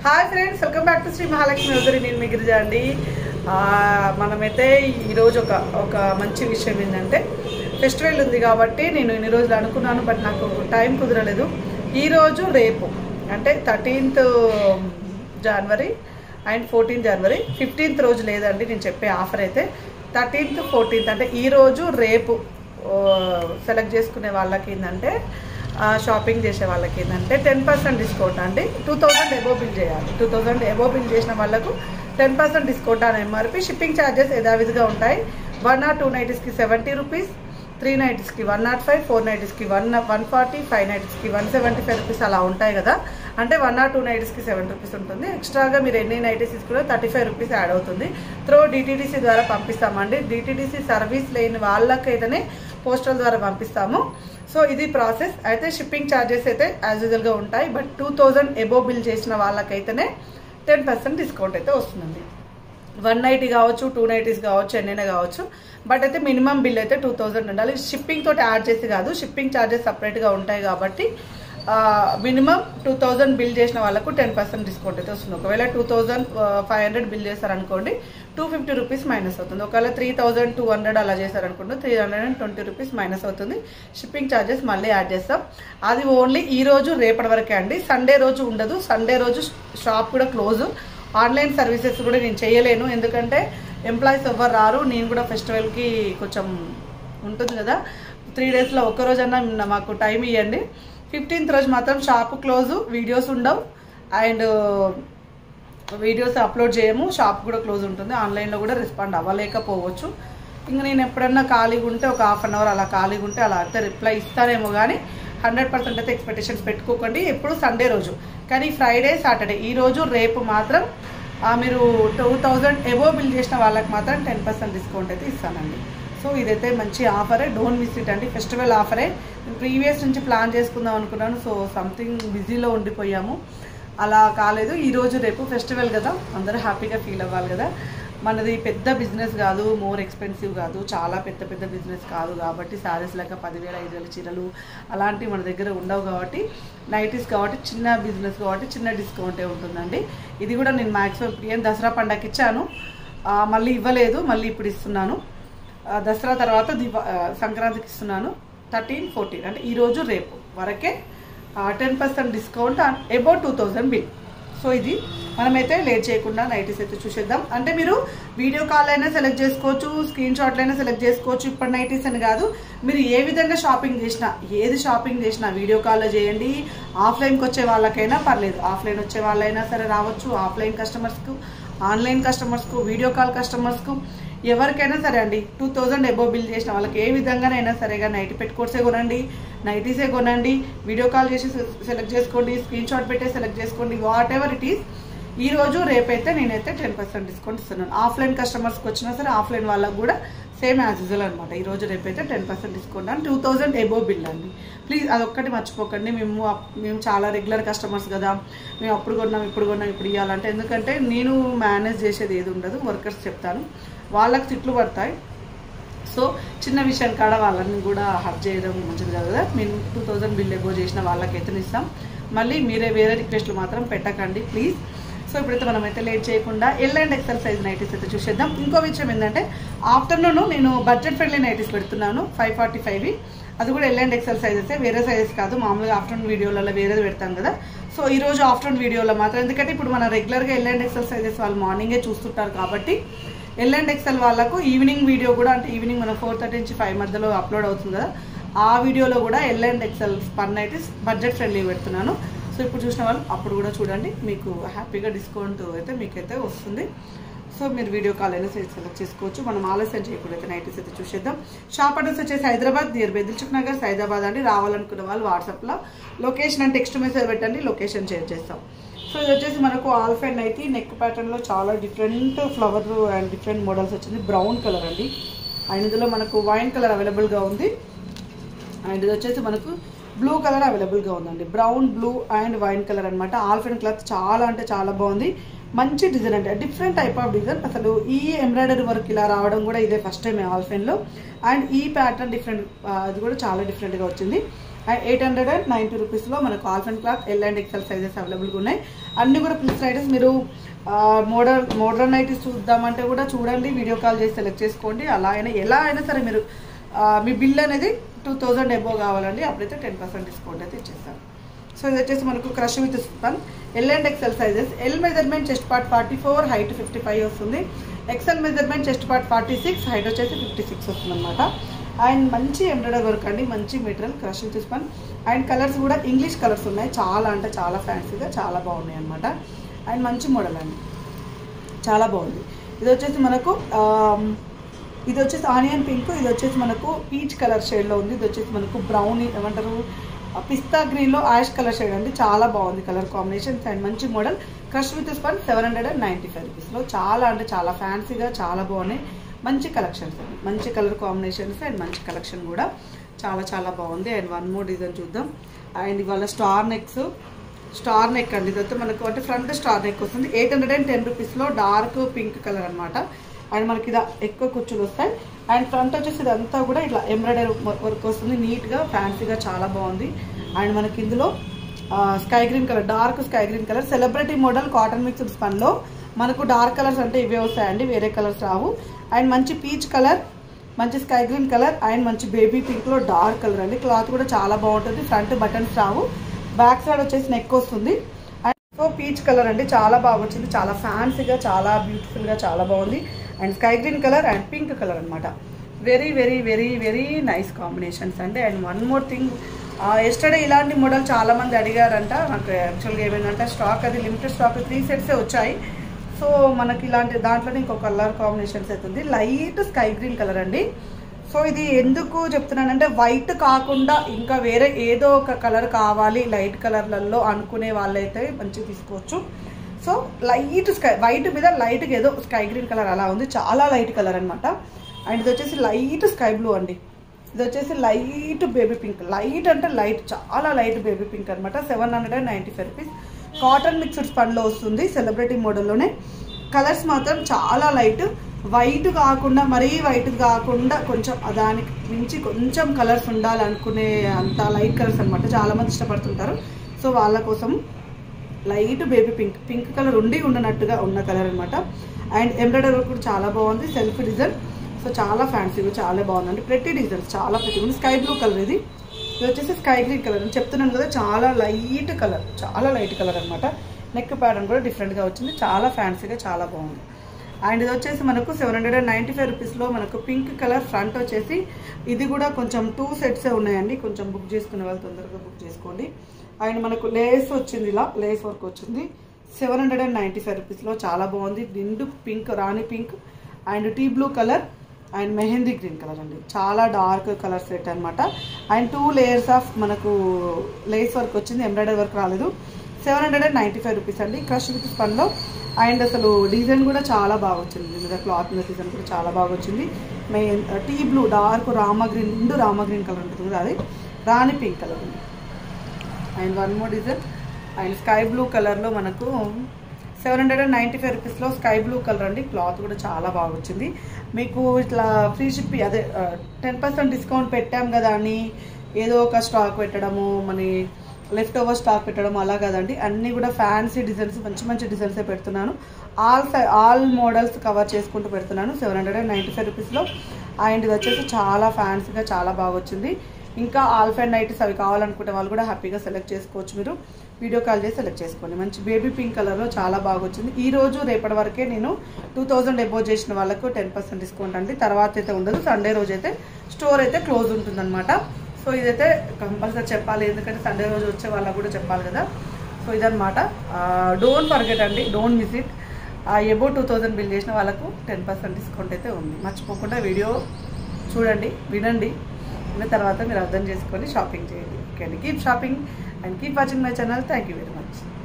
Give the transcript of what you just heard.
hi friends welcome back to Sri Mahalakshmi వదిలి నేను మీ గిరిజ అండి ఆ, మనమైతే ఈరోజు ఒక ఒక మంచి విషయం ఏంటంటే ఫెస్టివల్ ఉంది కాబట్టి నేను ఇన్ని రోజులు అనుకున్నాను బట్ నాకు టైం కుదరలేదు ఈరోజు రేపు అంటే thirteenth January and fourteenth January fifteenth రోజు లేదండి నేను చెప్పే ఆఫర్ అయితే థర్టీన్త్ ఫోర్టీన్త్ అంటే ఈ రోజు రేపు సెలెక్ట్ చేసుకునే వాళ్ళకి ఏంటంటే ఆ, షాపింగ్ చేసే వాళ్ళకి ఏంటంటే టెన్ పర్సెంట్ డిస్కౌంట్ అండి టూ థౌజండ్ ఎబో బిల్ చేయాలి టూ థౌజండ్ ఎబో బిల్ చేసిన వాళ్ళకు టెన్ పర్సెంట్ డిస్కౌంట్ అని ఎంఆర్పి షిప్పింగ్ ఛార్జెస్ యథావిధిగా ఉంటాయి వన్ ఆర్ టూ నైటీస్కి సెవెంటీ రూపీస్ త్రీ నైట్స్కి వన్ నాట్ ఫైవ్ ఫోర్ నైట్స్కి వన్ వన్ ఫార్టీ ఫైవ్ నైట్స్కి వన్ సెవెంటీ ఫైవ్ రూపీస్ అలా ఉంటాయి కదా అంటే వన్ ఆర్ టూ నైట్స్కి సెవెన్ రూపీస్ ఉంటుంది ఎక్స్ట్రాగా మీరు ఎన్ని నైటీస్ తీసుకున్నా థర్టీ ఫైవ్ రూపీస్ యాడ్ అవుతుంది త్రో డిటీడీసీ ద్వారా పంపిస్తామండి డిటీడీసీ సర్వీస్ లేని వాళ్ళకైతేనే పోస్టల్ ద్వారా పంపిస్తాము సో ఇది ప్రాసెస్ అయితే షిప్పింగ్ ఛార్జెస్ అయితే యాజ్ యూజువల్గా ఉంటాయి but two thousand above bill చేసిన వాళ్ళకైతేనే టెన్ పర్సెంట్ డిస్కౌంట్ అయితే వస్తుందండి వన్ నైటీ కావచ్చు టూ నైటీస్ కావచ్చు ఎన్నైనా కావచ్చు బట్ అయితే మినిమం బిల్ అయితే టూ థౌజండ్ ఉండాలి షిప్పింగ్ తోటి యాడ్ చేసి కాదు షిప్పింగ్ ఛార్జెస్ సపరేట్గా ఉంటాయి కాబట్టి మినిమం టూ థౌజండ్ బిల్ చేసిన వాళ్ళకు టెన్ పర్సెంట్ డిస్కౌంట్ అయితే వస్తుంది ఒకవేళ two thousand five hundred bill చేశారనుకోండి టూ ఫిఫ్టీ రూపీస్ మైనస్ అవుతుంది ఒకవేళ త్రీ థౌజండ్ టూ హండ్రెడ్ అలా చేశారనుకోండి three hundred and twenty rupees minus అవుతుంది షిప్పింగ్ ఛార్జెస్ మళ్ళీ యాడ్ చేస్తాం అది ఓన్లీ ఈ రోజు రేపటి వరకే అండి సండే రోజు ఉండదు సండే రోజు షాప్ కూడా క్లోజ్ ఆన్లైన్ సర్వీసెస్ కూడా నేను చేయలేను ఎందుకంటే ఎంప్లాయీస్ ఎవ్వరు రారు నేను కూడా ఫెస్టివల్కి కొంచెం ఉంటుంది కదా త్రీ డేస్లో ఒక్క రోజన్నా మాకు టైం ఇవ్వండి ఫిఫ్టీన్త్ రోజు మాత్రం షాప్ క్లోజ్ వీడియోస్ ఉండవు అండ్ వీడియోస్ అప్లోడ్ చేయము షాప్ కూడా క్లోజ్ ఉంటుంది ఆన్లైన్లో కూడా రెస్పాండ్ అవ్వలేకపోవచ్చు ఇంకా నేను ఎప్పుడన్నా ఖాళీగా ఉంటే ఒక హాఫ్ అన్ అవర్ అలా ఖాళీగా ఉంటే అలా అయితే రిప్లై ఇస్తానేమో కానీ హండ్రెడ్ పర్సెంట్ అయితే ఎక్స్పెక్టేషన్స్ పెట్టుకోకండి ఎప్పుడు సండే రోజు కానీ ఫ్రైడే సాటర్డే ఈ రోజు రేపు మాత్రం ఆ, మీరు టూ థౌజండ్ ఎబో బిల్ చేసిన వాళ్ళకి మాత్రం టెన్ పర్సెంట్ డిస్కౌంట్ అయితే ఇస్తానండి సో ఇదైతే మంచి ఆఫరే డోంట్ మిస్ ఇట్ అండి ఫెస్టివల్ ఆఫరే ప్రీవియస్ నుంచి ప్లాన్ చేసుకుందాం అనుకున్నాను సో సంథింగ్ బిజీలో ఉండిపోయాము అలా కాలేదు ఈ రోజు రేపు ఫెస్టివల్ కదా అందరూ హ్యాపీగా ఫీల్ అవ్వాలి కదా మనది పెద్ద బిజినెస్ కాదు మోర్ ఎక్స్పెన్సివ్ కాదు చాలా పెద్ద పెద్ద బిజినెస్ కాదు కాబట్టి శారీస్ లెక్క పదివేల ఐదు వేల చీరలు అలాంటివి మన దగ్గర ఉండవు కాబట్టి నైటీస్ కాబట్టి చిన్న బిజినెస్ కాబట్టి చిన్న డిస్కౌంటే ఉంటుందండి ఇది కూడా నేను మ్యాక్సిమం ఇప్పుడు ఏం దసరా పండగకి ఇచ్చాను ఆ, మళ్ళీ ఇవ్వలేదు మళ్ళీ ఇప్పుడు ఇస్తున్నాను ఆ, దసరా తర్వాత దీప ఆ, సంక్రాంతికి ఇస్తున్నాను థర్టీన్ ఫోర్టీన్ అంటే ఈరోజు రేపు వరకే ten percent discount about two thousand bill so ఇది మనమైతే లేట్ చేయకుండా నైటీస్ అయితే చూసేద్దాం అంటే మీరు వీడియో కాల్ అయినా సెలెక్ట్ చేసుకోవచ్చు స్క్రీన్ షాట్లు అయినా సెలెక్ట్ చేసుకోవచ్చు ఇప్పుడు నైటీస్ అని కాదు మీరు ఏ విధంగా షాపింగ్ చేసినా ఏది షాపింగ్ చేసినా వీడియో కాల్లో చేయండి ఆఫ్లైన్కి వచ్చే వాళ్ళకైనా పర్లేదు ఆఫ్లైన్ వచ్చే వాళ్ళైనా సరే రావచ్చు ఆఫ్లైన్ కస్టమర్స్కు ఆన్లైన్ కస్టమర్స్కు వీడియో కాల్ కస్టమర్స్కు ఎవరికైనా సరే అండి టూ థౌజండ్ ఎబో బిల్ చేసిన వాళ్ళకి ఏ విధంగానైనా సరేగా నైట్ పెట్టుకోట్సే కొనండి నైటీసే కొనండి వీడియో కాల్ చేసి సెలెక్ట్ చేసుకోండి స్క్రీన్ షాట్ పెట్టే సెలెక్ట్ చేసుకోండి వాట్ ఎవర్ ఇట్ ఈస్ ఈ రోజు రేపైతే నేనైతే టెన్ పర్సెంట్ డిస్కౌంట్ ఇస్తున్నాను ఆఫ్లైన్ కస్టమర్స్కి వచ్చినా సరే ఆఫ్లైన్ వాళ్ళకు కూడా సేమ్ యాజ్ యూజువల్ అనమాట ఈ రోజు రేపైతే టెన్ పర్సెంట్ డిస్కౌంట్ అని టూ థౌజండ్ ఎబో బిల్ అండి ప్లీజ్ అదొక్కటి మర్చిపోకండి మేము అప్- మేము చాలా రెగ్యులర్ కస్టమర్స్ కదా మేము అప్పుడు కొన్నాం ఇప్పుడు కొన్నాం ఇప్పుడు ఇవ్వాలంటే ఎందుకంటే నేను మేనేజ్ చేసేది ఏది ఉండదు వర్కర్స్ చెప్తాను వాళ్ళకి తిట్లు పడతాయి సో చిన్న విషయం కాడ వాళ్ళని కూడా హర్ట్ చేయడం మంచిది కాదు కదా మేము టూ థౌజండ్ బిల్ ఎబో చేసిన వాళ్ళకైతే ఇస్తాం మళ్ళీ మీరే వేరే రిక్వెస్ట్లు మాత్రం పెట్టకండి ప్లీజ్ సో ఇప్పుడైతే మనమైతే లేట్ చేయకుండా L and XL size nighties అయితే చూసేద్దాం ఇంకో విషయం ఏంటంటే ఆఫ్టర్నూన్ నేను బడ్జెట్ ఫ్రెండ్లీ నైటీస్ పెడుతున్నాను ఫైవ్ ఫార్టీ ఫైవ్ అది కూడా ఎల్ అండ్ ఎక్సెల్ సైజెస్ వేరే సైజెస్ కాదు మామూలుగా ఆఫ్టర్నూన్ వీడియోలలో వేరేది పెడతాం కదా సో ఈ రోజు ఆఫ్టర్నూన్ వీడియోలో మాత్రం ఎందుకంటే ఇప్పుడు మన రెగ్యులర్గా ఎల్ అండ్ ఎక్సెల్ సైజెస్ వాళ్ళు మార్నింగే చూస్తుంటారు కాబట్టి ఎల్ అండ్ ఎక్సెల్ వాళ్ళకు ఈవినింగ్ వీడియో కూడా అంటే ఈవినింగ్ మనం ఫోర్ థర్టీ నుంచి ఫైవ్ మధ్యలో అప్లోడ్ అవుతుంది కదా ఆ వీడియోలో కూడా L and XL spun nighties budget friendly పెడుతున్నాను సో ఇప్పుడు చూసిన వాళ్ళు అప్పుడు కూడా చూడండి మీకు హ్యాపీగా డిస్కౌంట్ అయితే మీకైతే వస్తుంది సో మీరు వీడియో కాల్ అయినా సెలెక్ట్ చేసుకోవచ్చు మనం ఆలస్యం చేయకుండా అయితే నైటీస్ అయితే చూసేద్దాం షాప్ అడ్రస్ వచ్చేసి హైదరాబాద్ నియర్ బెదిల్చుక్ నగర్ సైదాబాద్ అండి రావాలనుకున్న వాళ్ళు వాట్సాప్లో లొకేషన్ అంటే టెక్స్ట్ మెసేజ్ పెట్టండి లొకేషన్ షేర్ చేస్తాం సో ఇది వచ్చేసి మనకు ఆల్ఫైన్ అయితే నెక్ ప్యాటర్న్లో చాలా different flower and different models వచ్చింది బ్రౌన్ కలర్ అండి అండ్ ఇందులో మనకు వైన్ కలర్ అవైలబుల్గా ఉంది అండ్ ఇది వచ్చేసి మనకు బ్లూ కలర్ అవైలబుల్గా ఉందండి brown blue and wine colour అనమాట ఆల్ఫెన్ క్లాత్ చాలా అంటే చాలా బాగుంది మంచి డిజైన్ అంటే డిఫరెంట్ టైప్ ఆఫ్ డిజైన్ అసలు ఈ ఎంబ్రాయిడరీ వర్క్ ఇలా రావడం కూడా ఇదే ఫస్ట్ టైం ఆల్ఫెన్లో అండ్ ఈ ప్యాటర్న్ డిఫరెంట్ అది కూడా చాలా డిఫరెంట్గా వచ్చింది and eight hundred and ninety రూపీస్లో మనకు alpine cloth L and XL sizes అవైలబుల్గా ఉన్నాయి అన్ని కూడా ప్లిస్ రైడర్స్ మీరు మోడర్న్ మోడర్న్ నైటీస్ చూద్దామంటే కూడా చూడండి వీడియో కాల్ చేసి సెలెక్ట్ చేసుకోండి అలా అయినా ఎలా అయినా సరే మీరు ఆ, మీ బిల్ అనేది టూ థౌజండ్ ఎబో కావాలండి అప్పుడైతే టెన్ పర్సెంట్ డిస్కౌంట్ అయితే ఇచ్చేస్తాను సో ఇది వచ్చేసి మనకు crush with spun L and XL sizes L measurement chest part forty four height fifty five వస్తుంది XL measurement chest part forty six height వచ్చేసి ఫిఫ్టీ సిక్స్ వస్తుంది అనమాట అండ్ మంచి ఎంబ్రాయిడరీ వర్క్ అండి మంచి material crush with spun and colours కూడా English colours ఉన్నాయి చాలా అంటే చాలా ఫ్యాన్సీగా చాలా బాగున్నాయి అనమాట అండ్ మంచి మోడల్ అండి చాలా బాగుంది ఇది వచ్చేసి మనకు ఆమ్, ఇది వచ్చేసి ఆనియన్ పింక్ ఇది వచ్చేసి మనకు పీచ్ కలర్ షేడ్లో ఉంది ఇది వచ్చేసి మనకు బ్రౌన్ ఏమంటారు పిస్తా గ్రీన్లో యాష్ కలర్ షేడ్ అండి చాలా బాగుంది కలర్ కాంబినేషన్స్ అండ్ మంచి model crush with spun seven hundred and ninety five రూపీస్లో చాలా అంటే చాలా ఫ్యాన్సీగా చాలా బాగున్నాయి మంచి కలెక్షన్స్ అండి మంచి కలర్ కాంబినేషన్స్ అండ్ మంచి కలెక్షన్ కూడా చాలా చాలా బాగుంది అండ్ వన్ మోర్ డిజైన్ చూద్దాం అండ్ ఇవాళ స్టార్ నెక్స్ స్టార్ నెక్ అండి ఇదైతే మనకు అంటే ఫ్రంట్ స్టార్ నెక్ వస్తుంది ఎయిట్ హండ్రెడ్ అండ్ టెన్ రూపీస్లో డార్క్ పింక్ కలర్ అనమాట అండ్ మనకి ఇలా ఎక్కువ కుచ్చులు వస్తాయి అండ్ ఫ్రంట్ వచ్చేసి ఇదంతా కూడా ఇట్లా ఎంబ్రాయిడరీ వర్క్ వస్తుంది నీట్గా ఫ్యాన్సీగా చాలా బాగుంది అండ్ మనకి ఇందులో sky green colour dark sky green colour celebrity model cotton mixed స్పన్లో మనకు డార్క్ కలర్స్ అంటే ఇవే వస్తాయండి వేరే కలర్స్ రావు అండ్ మంచి పీచ్ కలర్ మంచి స్కై గ్రీన్ కలర్ అండ్ మంచి బేబీ పింక్లో డార్క్ కలర్ అండి క్లాత్ కూడా చాలా బాగుంటుంది ఫ్రంట్ బటన్స్ రావు బ్యాక్ సైడ్ వచ్చేసి నెక్ వస్తుంది అండ్ సో పీచ్ కలర్ అండి చాలా బాగా వచ్చింది చాలా ఫ్యాన్సీగా చాలా బ్యూటిఫుల్గా చాలా బాగుంది and sky green colour and pink colour అనమాట very very very very nice combinations అండి and one more thing yesterday ఇలాంటి మోడల్ చాలా మంది అడిగారంట నాకు యాక్చువల్గా ఏమైందంటే స్టాక్ అది లిమిటెడ్ స్టాక్ త్రీ సెట్సే వచ్చాయి సో మనకి ఇలాంటి దాంట్లోనే ఇంకో కలర్ కాంబినేషన్స్ అవుతుంది లైట్ స్కై గ్రీన్ కలర్ అండి సో ఇది ఎందుకు చెప్తున్నానంటే వైట్ కాకుండా ఇంకా వేరే ఏదో ఒక కలర్ కావాలి లైట్ కలర్లలో అనుకునే వాళ్ళైతే మంచిగా తీసుకోవచ్చు సో లైట్ స్కై వైట్ మీద లైట్గా ఏదో స్కై గ్రీన్ కలర్ అలా ఉంది చాలా లైట్ కలర్ అనమాట అండ్ ఇది వచ్చేసి లైట్ స్కై బ్లూ అండి ఇది వచ్చేసి లైట్ బేబీ పింక్ లైట్ అంటే లైట్ చాలా లైట్ బేబీ పింక్ అనమాట seven hundred and ninety five rupees cotton mixed స్పన్లో వస్తుంది సెలబ్రిటీ మోడల్లోనే కలర్స్ మాత్రం చాలా లైట్ వైట్ కాకుండా మరీ వైట్ కాకుండా కొంచెం దానికి మించి కొంచెం కలర్స్ ఉండాలనుకునే అంత లైట్ కలర్స్ అనమాట చాలా మంది ఇష్టపడుతుంటారు సో వాళ్ళ కోసం light baby pink pink colour ఉండి ఉండనట్టుగా ఉన్న కలర్ అనమాట అండ్ ఎంబ్రాయిడరీ కూడా చాలా బాగుంది సెల్ఫ్ డిజైన్ సో చాలా ఫ్యాన్సీగా చాలా బాగుందండి ప్రతి డిజైన్స్ చాలా ప్రతి ఉంది స్కై బ్లూ కలర్ ఇది ఇది వచ్చేసి స్కై గ్రీన్ కలర్ అని చెప్తున్నాను కదా చాలా లైట్ కలర్ చాలా లైట్ కలర్ అనమాట నెక్ ప్యాటర్న్ కూడా డిఫరెంట్గా వచ్చింది చాలా ఫ్యాన్సీగా చాలా బాగుంది అండ్ ఇది వచ్చేసి మనకు seven hundred and ninety five రూపీస్లో మనకు పింక్ కలర్ ఫ్రంట్ వచ్చేసి ఇది కూడా కొంచెం టూ సెట్సే ఉన్నాయండి కొంచెం బుక్ చేసుకునే వాళ్ళు తొందరగా బుక్ చేసుకోండి అండ్ మనకు లేస్ వచ్చింది ఇలా లేస్ వర్క్ వచ్చింది seven hundred and ninety five రూపీస్లో చాలా బాగుంది నిండు pink rani pink and T blue colour and mehndi green colour అండి చాలా డార్క్ కలర్ సెట్ అనమాట అండ్ టూ లేయర్స్ ఆఫ్ మనకు లేస్ వర్క్ వచ్చింది ఎంబ్రాయిడరీ వర్క్ రాలేదు seven hundred and ninety five rupees అండి క్రష్ విత్ స్పన్లో అండ్ అసలు డిజైన్ కూడా చాలా బాగా వచ్చింది మీద క్లాత్ మీద డిజైన్ కూడా చాలా బాగా వచ్చింది main T blue dark Rama green నిండు రామ గ్రీన్ కలర్ ఉంటుంది కదా అది రాణి పింక్ కలర్ ఉంది and one more design and sky blue కలర్లో మనకు seven hundred and ninety five రూపీస్లో స్కై బ్లూ కలర్ అండి క్లాత్ కూడా చాలా బాగా వచ్చింది మీకు ఇట్లా ఫ్రీ షిప్ అదే టెన్ పర్సెంట్ డిస్కౌంట్ పెట్టాం కదా అని ఏదో ఒక స్టాక్ పెట్టడము మన లెఫ్ట్ ఓవర్ స్టాక్ పెట్టడం అలా కదండి అన్నీ కూడా ఫ్యాన్సీ డిజైన్స్ మంచి మంచి డిజైన్సే పెడుతున్నాను all size all models cover చేసుకుంటూ పెడుతున్నాను seven hundred and ninety five రూపీస్లో అండ్ ఇది వచ్చేసి చాలా ఫ్యాన్సీగా చాలా బాగా వచ్చింది ఇంకా ఆల్ఫ్ అండ్ నైట్స్ అవి కావాలనుకుంటే వాళ్ళు కూడా హ్యాపీగా సెలెక్ట్ చేసుకోవచ్చు మీరు వీడియో కాల్ చేసి సెలెక్ట్ చేసుకోండి మంచి బేబీ పింక్ కలర్లో చాలా బాగా వచ్చింది ఈ రోజు రేపటి వరకే నేను టూ థౌజండ్ ఎబో చేసిన వాళ్ళకు టెన్ పర్సెంట్ డిస్కౌంట్ అండి తర్వాత అయితే ఉండదు సండే రోజు అయితే స్టోర్ అయితే క్లోజ్ ఉంటుందన్నమాట సో ఇదైతే కంపల్సరీ చెప్పాలి ఎందుకంటే సండే రోజు వచ్చే వాళ్ళకు కూడా చెప్పాలి కదా సో ఇదనమాట డోంట్ ఫర్గెట్ అండి don't miss it above two thousand bill చేసిన వాళ్ళకు టెన్ పర్సెంట్ డిస్కౌంట్ అయితే ఉంది మర్చిపోకుండా వీడియో చూడండి వినండి విన్న తర్వాత మీరు అర్థం చేసుకొని షాపింగ్ చేయండి ఓకే అండి keep shopping and keep watching my channel thank you very much